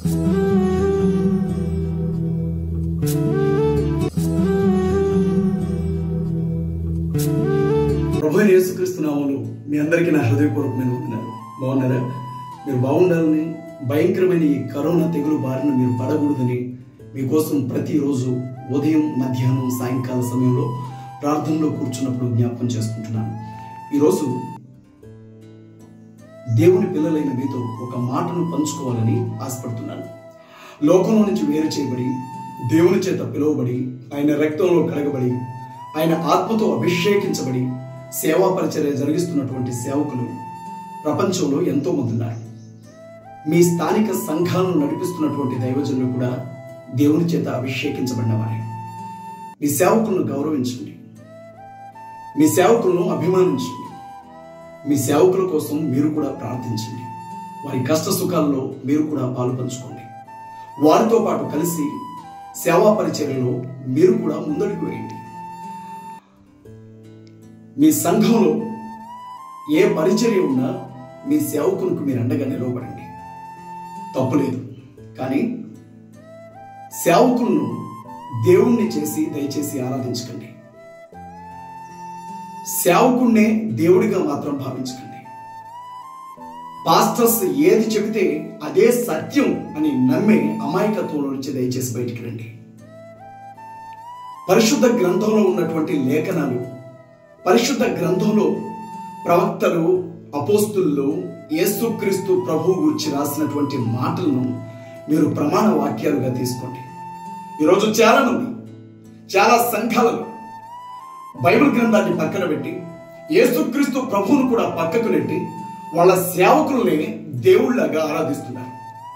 ప్రభు అయిన యేసుక్రీస్తు నామములు మీ అందరికీ నా హృదయపూర్వకమైన వందనాలు బాగున్నారా మీరు బాగుండాలని భయంకరమైన ఈ కరోనా తెగులు బారిన మీరు పడకూడదని మీకోసం ప్రతిరోజు ఉదయం మధ్యాహ్నం సాయంకాల సమయంలో ప్రార్థనలో కూర్చున్నప్పుడు జ్ఞాపకం చేసుకుంటున్నాను ఈరోజు దేవుని పిల్లలైన మీతో ఒక మాటను పంచుకోవాలని ఆశపడుతున్నాను లోకంలో నుంచి వేరు చేయబడి దేవుని చేత పిలువబడి ఆయన రక్తంలో కడగబడి ఆయన ఆత్మతో అభిషేకించబడి సేవా పరిచర్య జరిగిస్తున్నటువంటి సేవకులు ప్రపంచంలో ఎంతో మంది ఉన్నారు మీ స్థానిక సంఘాలను నడిపిస్తున్నటువంటి దైవజనులు కూడా దేవుని చేత అభిషేకించబడిన వారే మీ సేవకులను గౌరవించండి మీ సేవకులను అభిమానించండి మీ సేవకుల కోసం మీరు కూడా ప్రార్థించండి వారి కష్ట సుఖాల్లో మీరు కూడా పాలు పంచుకోండి వారితో పాటు కలిసి సేవా పరిచర్యలో మీరు కూడా ముందడుగు వేయండి మీ సంఘంలో ఏ పరిచర్య ఉన్నా మీ సేవకునికి మీరు అండగా నిలవబడండి తప్పులేదు కానీ సేవకులను దేవుణ్ణి చేసి దయచేసి ఆరాధించకండి సేవకుణ్ణే దేవుడిగా మాత్రం భావించకండి పాస్టర్స్ ఏది చెబితే అదే సత్యం అని నమ్మే అమాయకత్వంలో నుంచి దయచేసి బయటికి రండి పరిశుద్ధ గ్రంథంలో ఉన్నటువంటి లేఖనాలు పరిశుద్ధ గ్రంథంలో ప్రవక్తలు అపోస్తుల్లో యేసుక్రీస్తు ప్రభువు గురించి రాసినటువంటి మాటలను మీరు ప్రమాణ వాక్యాలుగా తీసుకోండి ఈరోజు చాలా మంది చాలా సంఘాలలో బైబిల్ గ్రంథాన్ని పక్కన పెట్టి యేసుక్రీస్తు ప్రభువును కూడా పక్కకు నెట్టి వాళ్ళ సేవకుల్ని దేవుళ్ళగా ఆరాధిస్తున్నారు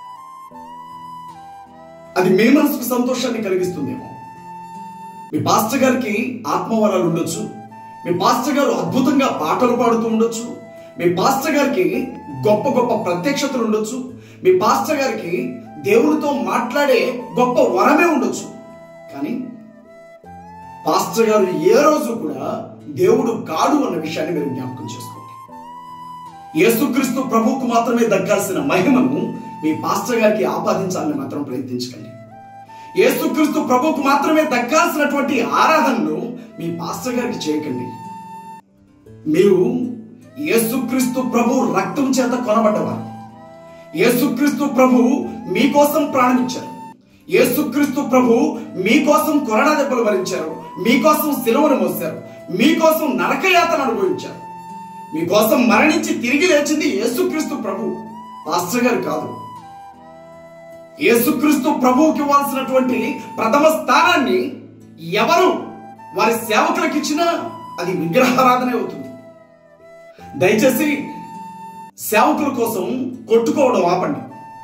అది మీ మనసుకు సంతోషాన్ని కలిగిస్తుందేమో మీ పాస్టర్ గారికి ఆత్మవరాలు ఉండొచ్చు మీ పాస్టర్ గారు అద్భుతంగా పాటలు పాడుతూ ఉండొచ్చు మీ పాస్టర్ గారికి గొప్ప గొప్ప ప్రత్యక్షతలు ఉండొచ్చు మీ పాస్టర్ గారికి దేవునితో మాట్లాడే గొప్ప వరమే ఉండొచ్చు కానీ పాస్టర్ గారు ఏ రోజు కూడా దేవుడు కాడు అన్న విషయాన్ని మీరు జ్ఞాపకం చేసుకోండి యేసుక్రీస్తు ప్రభువుకు మాత్రమే దక్కాల్సిన మహిమను మీ పాస్టర్ గారికి ఆపాదించాలని మాత్రం ప్రయత్నించకండి యేసుక్రీస్తు ప్రభువుకు మాత్రమే దక్కాల్సినటువంటి ఆరాధనను మీ పాస్టర్ గారికి చేయకండి మీరు యేసుక్రీస్తు ప్రభు రక్తం చేత కొనబడ్డవారు యేసుక్రీస్తు ప్రభు మీకోసం ప్రాణమిచ్చారు యేసుక్రీస్తు ప్రభు మీకోసం కొరడా దెబ్బలు భరించారు మీకోసం సిలువను మోశారు మీకోసం నరకయాతన అనుభవించారు మీకోసం మరణించి తిరిగి లేచింది యేసుక్రీస్తు ప్రభు పాస్టర్ గారు కాదు యేసుక్రీస్తు ప్రభువుకి ఇవ్వాల్సినటువంటి ప్రథమ స్థానాన్ని ఎవరు వారి సేవకులకు ఇచ్చినా అది విగ్రహారాధనే అవుతుంది దయచేసి సేవకుల కోసం కొట్టుకోవడం ఆపండి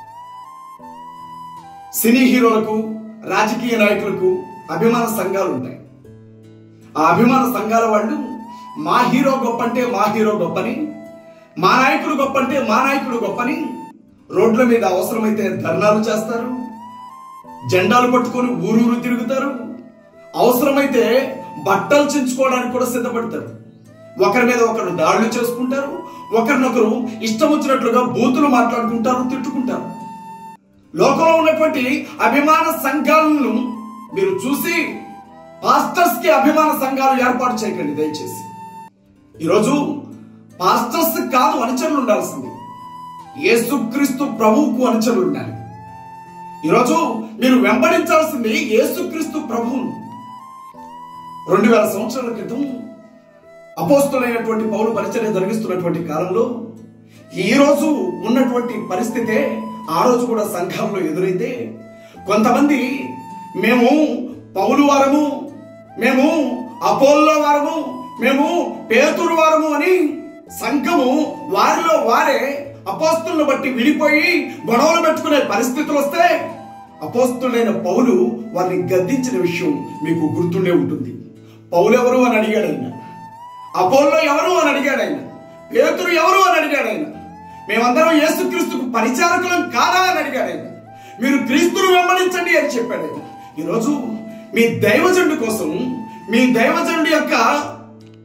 సినీ హీరోలకు రాజకీయ నాయకులకు అభిమాన సంఘాలు ఉంటాయి ఆ అభిమాన సంఘాల వాళ్ళు మా హీరో గొప్ప అంటే మా హీరో గొప్పని మా నాయకుడు గొప్ప అంటే మా నాయకుడు గొప్పని రోడ్ల మీద అవసరమైతే ధర్నాలు చేస్తారు జెండాలు పట్టుకొని ఊరూరు తిరుగుతారు అవసరమైతే బట్టలు చించుకోవడానికి కూడా సిద్ధపడతారు ఒకరి మీద ఒకరు దాడులు చేసుకుంటారు ఒకరినొకరు ఇష్టం వచ్చినట్లుగా బూతులు మాట్లాడుకుంటారు తిట్టుకుంటారు లోకంలో ఉన్నటువంటి అభిమాన సంఘాలను మీరు చూసి పాస్టర్స్ కి అభిమాన సంఘాలు ఏర్పాటు చేయకండి దయచేసి ఈరోజు పాస్టర్స్ కాదు అనుచరులు ఉండాల్సింది యేసుక్రీస్తు ప్రభువుకు అనుచరులు ఉండాలి ఈరోజు మీరు వెంబడించాల్సింది యేసుక్రీస్తు ప్రభువును రెండు వేల సంవత్సరాల క్రితం అపోస్తులైనటువంటి పౌరు పరిచర్య జరిగిస్తున్నటువంటి కాలంలో ఈ రోజు ఉన్నటువంటి పరిస్థితే ఆ రోజు కూడా సంఘంలో ఎదురైతే కొంతమంది మేము పౌలు వారము మేము అపోల్లో వారము మేము పేతురు వారము అని సంఘము వారిలో వారే అపోస్తులను బట్టి విడిపోయి గొడవలు పెట్టుకునే పరిస్థితులు వస్తే అపోస్తులైన పౌలు వారిని గద్దించిన విషయం మీకు గుర్తుండే ఉంటుంది పౌలు ఎవరు అని అడిగాడు ఆయన అపోల్లో ఎవరు అని అడిగాడు ఆయన పేతురు ఎవరు అని అడిగాడు ఆయన మేమందరం యేసుక్రీస్తుకు పరిచారకులం కాదా అని అడిగాడు ఆయన మీరు క్రీస్తును వెంబడించండి అని చెప్పాడు ఆయన ఈరోజు మీ దైవజనుడి కోసం మీ దైవజనుడి యొక్క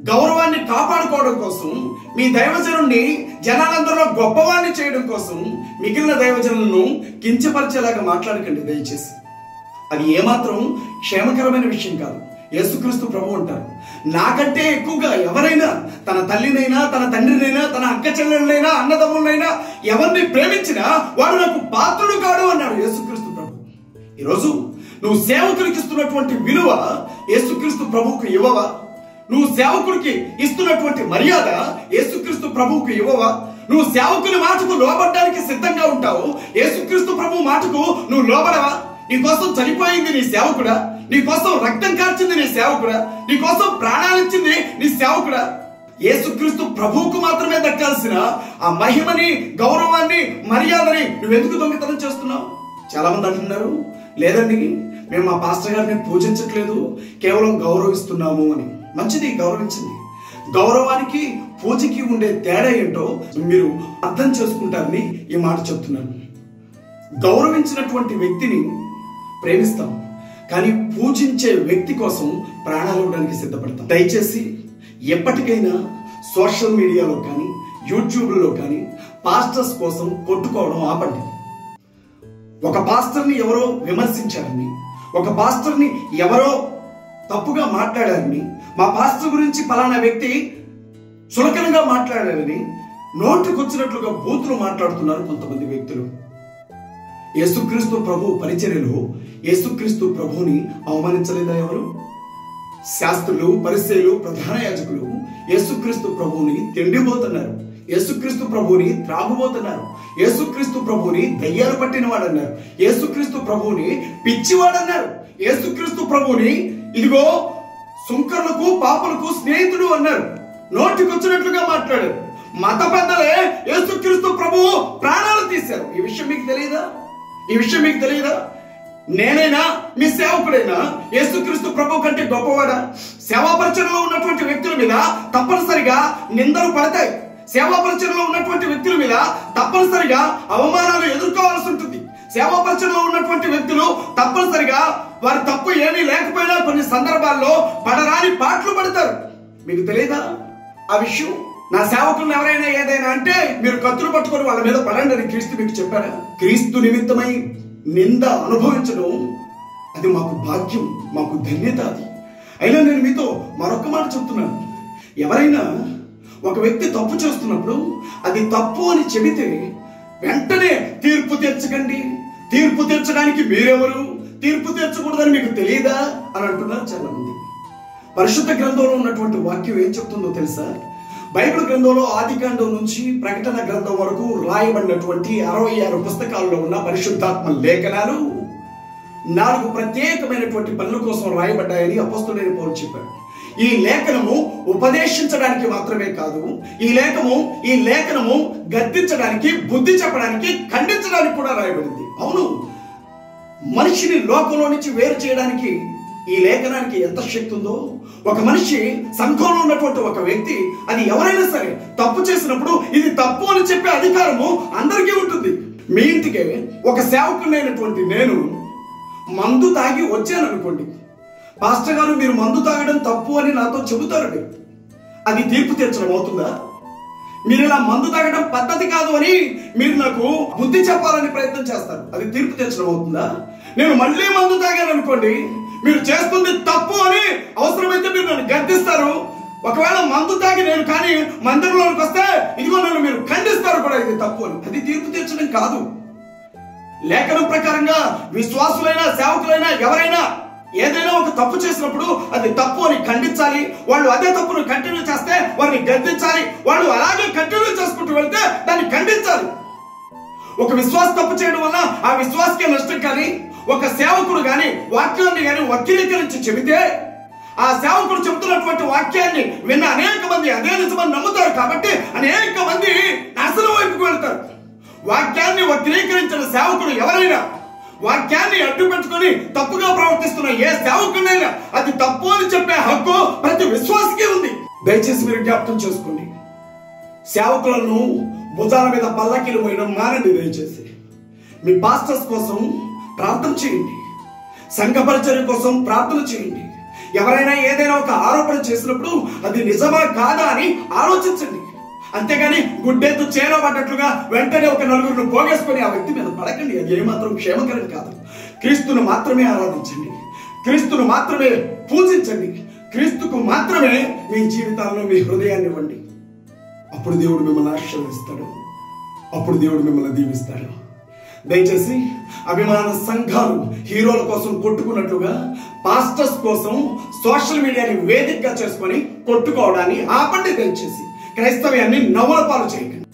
గౌరవాన్ని కాపాడుకోవడం కోసం మీ దైవజనుడిని జనాలందరిలో గొప్పవాణ్ణి చేయడం కోసం మిగిలిన దైవజనులను కించపరిచేలాగా మాట్లాడకండి దయచేసి అది ఏమాత్రం క్షేమకరమైన విషయం కాదు యేసుక్రీస్తు ప్రభు అంటారు నాకంటే ఎక్కువగా ఎవరైనా తన తల్లినైనా తన తండ్రినైనా తన అక్క చెల్లెళ్ళైనా అన్నదమ్ములైనా ఎవరిని ప్రేమించినా వాడు నాకు పాత్రుడు కాడు అన్నాడు యేసుక్రీస్తు ప్రభు ఈరోజు నువ్వు సేవకుడికి ఇస్తున్నటువంటి విలువ యేసుక్రీస్తు ప్రభువుకు ఇవ్వవా నువ్వు సేవకుడికి ఇస్తున్నటువంటి మర్యాద యేసుక్రీస్తు ప్రభువుకు ఇవ్వవా నువ్వు సేవకుని మాటకు లోబడ్డానికి సిద్ధంగా ఉంటావు యేసుక్రీస్తు ప్రభు మాటకు నువ్వు లోబడవా నీ కోసం చనిపోయింది నీ సేవకుడా నీ కోసం రక్తం కార్చింది నీ సేవకుడా నీ కోసం ప్రాణాలిచ్చింది నీ సేవకుడా యేసుక్రీస్తు ప్రభువుకు మాత్రమే దక్కాల్సిన ఆ మహిమని గౌరవాన్ని మర్యాదని నువ్వెందుకు దొంగతనం చేస్తున్నావు చాలా మంది అంటున్నారు లేదండి మేము మా పాస్టర్ గారిని పూజించట్లేదు కేవలం గౌరవిస్తున్నాము అని మంచిది గౌరవించండి గౌరవానికి పూజకి ఉండే తేడా ఏంటో మీరు అర్థం చేసుకుంటారని ఈ మాట చెప్తున్నాను గౌరవించినటువంటి వ్యక్తిని ప్రేమిస్తాం కానీ పూజించే వ్యక్తి కోసం ప్రాణాలు ఇవ్వడానికి సిద్ధపడతాం దయచేసి ఎప్పటికైనా సోషల్ మీడియాలో కానీ యూట్యూబ్లో కానీ పాస్టర్స్ కోసం కొట్టుకోవడం ఆపండి ఒక పాస్టర్ని ఎవరో విమర్శించారని ఒక పాస్టర్ని ఎవరో తప్పుగా మాట్లాడారని మా పాస్టర్ గురించి పలానా వ్యక్తి చులకనగా మాట్లాడారని నోటికొచ్చినట్లుగా బూతులు మాట్లాడుతున్నారు కొంతమంది వ్యక్తులు యేసుక్రీస్తు ప్రభు పరిచర్యలో యేసుక్రీస్తు ప్రభుని అవమానించలేదా ఎవరు శాస్త్రులు పరిచయులు ప్రధాన యాజకులు యేసుక్రీస్తు ప్రభువుని తిండిపోతున్నారు యేసుక్రీస్తు ప్రభువుని త్రాగుబోతున్నారు యేసుక్రీస్తు ప్రభువుని దయ్యాలు పట్టిన వాడన్నారు యేసుక్రీస్తు ప్రభువుని పిచ్చివాడన్నారు యేసుక్రీస్తు ప్రభువుని ఇదిగో సుంకర్లకు పాపలకు స్నేహితుడు అన్నారు నోటికొచ్చినట్లుగా మాట్లాడారు మత పెద్దలే యేసుక్రీస్తు ప్రభువు ప్రాణాలు తీశారు ఈ విషయం మీకు తెలియదా ఈ విషయం మీకు తెలియదా నేనైనా మీ సేవకుడైనా యేసుక్రీస్తు ప్రభు కంటే గొప్పవాడా సేవాపరిచయలో ఉన్నటువంటి వ్యక్తుల మీద తప్పనిసరిగా నిందలు పడతాయి సేవాపరిచయలో ఉన్నటువంటి వ్యక్తుల మీద తప్పనిసరిగా అవమానాలు ఎదుర్కోవాల్సి ఉంటుంది సేవాపరిచయలో ఉన్నటువంటి వ్యక్తులు తప్పనిసరిగా వారి తప్పు ఏమీ లేకపోయినా కొన్ని సందర్భాల్లో పడరాని పాటలు పడతారు మీకు తెలియదా ఆ విషయం నా సేవకులను ఎవరైనా ఏదైనా అంటే మీరు కత్తులు పట్టుకొని వాళ్ళ మీద పడండి అని క్రీస్తు మీకు చెప్పారా క్రీస్తు నిమిత్తమై నింద అనుభవించడం అది మాకు భాగ్యం మాకు ధన్యత అది అయినా నేను మీతో మరొక మాట చెప్తున్నాను ఎవరైనా ఒక వ్యక్తి తప్పు చేస్తున్నప్పుడు అది తప్పు అని చెబితే వెంటనే తీర్పు తీర్చకండి తీర్పు తీర్చడానికి మీరెవరు తీర్పు తీర్చకూడదని మీకు తెలియదా అని అంటున్నారు చాలా మంది పరిశుద్ధ గ్రంథంలో ఉన్నటువంటి వాక్యం ఏం చెప్తుందో తెలుసా బైబిల్ గ్రంథంలో ఆదికాండం నుంచి ప్రకటన గ్రంథం వరకు రాయబడినటువంటి అరవై ఆరు పుస్తకాల్లో ఉన్న పరిశుద్ధాత్మ లేఖనాలు నాలుగు ప్రత్యేకమైనటువంటి పనుల కోసం రాయబడ్డాయని అపస్తుడైన పౌరు చెప్పారు ఈ లేఖనము ఉపదేశించడానికి మాత్రమే కాదు ఈ లేఖము ఈ లేఖనము గద్దించడానికి బుద్ధి చెప్పడానికి ఖండించడానికి కూడా రాయబడింది అవును మనిషిని లోకంలో నుంచి వేరు చేయడానికి ఈ లేఖనానికి ఎంత శక్తి ఉందో ఒక మనిషి సంఘంలో ఉన్నటువంటి ఒక వ్యక్తి అది ఎవరైనా సరే తప్పు చేసినప్పుడు ఇది తప్పు అని చెప్పే అధికారము అందరికీ ఉంటుంది మీ ఇంటికి ఒక సేవకునైనటువంటి నేను మందు తాగి వచ్చాను అనుకోండి పాస్టర్ గారు మీరు మందు తాగడం తప్పు అని నాతో చెబుతారండి అది తీర్పు తీర్చడం అవుతుందా మీరు ఇలా మందు తాగడం పద్ధతి కాదు అని మీరు నాకు బుద్ధి చెప్పాలని ప్రయత్నం చేస్తారు అది తీర్పు తీర్చడం అవుతుందా నేను మళ్ళీ మందు తాగాను అనుకోండి మీరు చేస్తుంది తప్పు అని అవసరమైతే మీరు నన్ను గద్దిస్తారు ఒకవేళ మందు తాగి నేను కానీ మందిరంలోకి వస్తే ఇదిగో నన్ను మీరు ఖండిస్తారు కూడా ఇది తప్పు అని అది తీర్పు తీర్చడం కాదు లేఖనం ప్రకారంగా విశ్వాసులైనా సేవకులైనా ఎవరైనా ఏదైనా ఒక తప్పు చేసినప్పుడు అది తప్పు అని ఖండించాలి వాళ్ళు అదే తప్పును కంటిన్యూ చేస్తే వారిని గద్దించాలి వాళ్ళు అలాగే కంటిన్యూ చేసుకుంటూ వెళ్తే దాన్ని ఖండించాలి ఒక విశ్వాస తప్పు చేయడం వల్ల ఆ విశ్వాసకే నష్టం కానీ ఒక సేవకుడు కానీ వాక్యాన్ని కానీ వక్రీకరించి చెబితే ఆ సేవకుడు చెబుతున్నటువంటి వాక్యాన్ని విన్న అనేక మంది అదే నిజమని నమ్ముతారు కాబట్టి అనేక మంది నాశనం వైపుకు వెళ్తారు వాక్యాన్ని వక్రీకరించిన సేవకుడు ఎవరైనా వాక్యాన్ని అడ్డు పెట్టుకొని తప్పుగా ప్రవర్తిస్తున్న ఏ సేవకునైనా అది తప్పు అని చెప్పే హక్కు ప్రతి విశ్వాసకి ఉంది దయచేసి మీరు జ్ఞాపకం చేసుకోండి సేవకులను భుజాల మీద పల్లకీలు పోయడం మానండి దయచేసి మీ పాస్టర్స్ కోసం ప్రార్థన చేయండి సంఘ పరిచర్య కోసం ప్రార్థన చేయండి ఎవరైనా ఏదైనా ఒక ఆరోపణ చేసినప్పుడు అది నిజమా కాదా అని ఆలోచించండి అంతేగాని గుడ్డెత్తు చేలో పడ్డట్లుగా వెంటనే ఒక నలుగురిని పోగేసుకొని ఆ వ్యక్తి మీద పడకండి అది ఏమాత్రం క్షేమకరం కాదు క్రీస్తును మాత్రమే ఆరాధించండి క్రీస్తును మాత్రమే పూజించండి క్రీస్తుకు మాత్రమే మీ జీవితాల్లో మీ హృదయాన్ని ఇవ్వండి అప్పుడు దేవుడు మిమ్మల్ని ఆశీర్వదిస్తాడు అప్పుడు దేవుడు మిమ్మల్ని దీవిస్తాడు దయచేసి అభిమాన సంఘాలు హీరోల కోసం కొట్టుకున్నట్లుగా పాస్టర్స్ కోసం సోషల్ మీడియాని వేదికగా చేసుకొని కొట్టుకోవడాన్ని ఆపండి దయచేసి క్రైస్తవ్యాన్ని నవ్వుల పాలు చేయకండి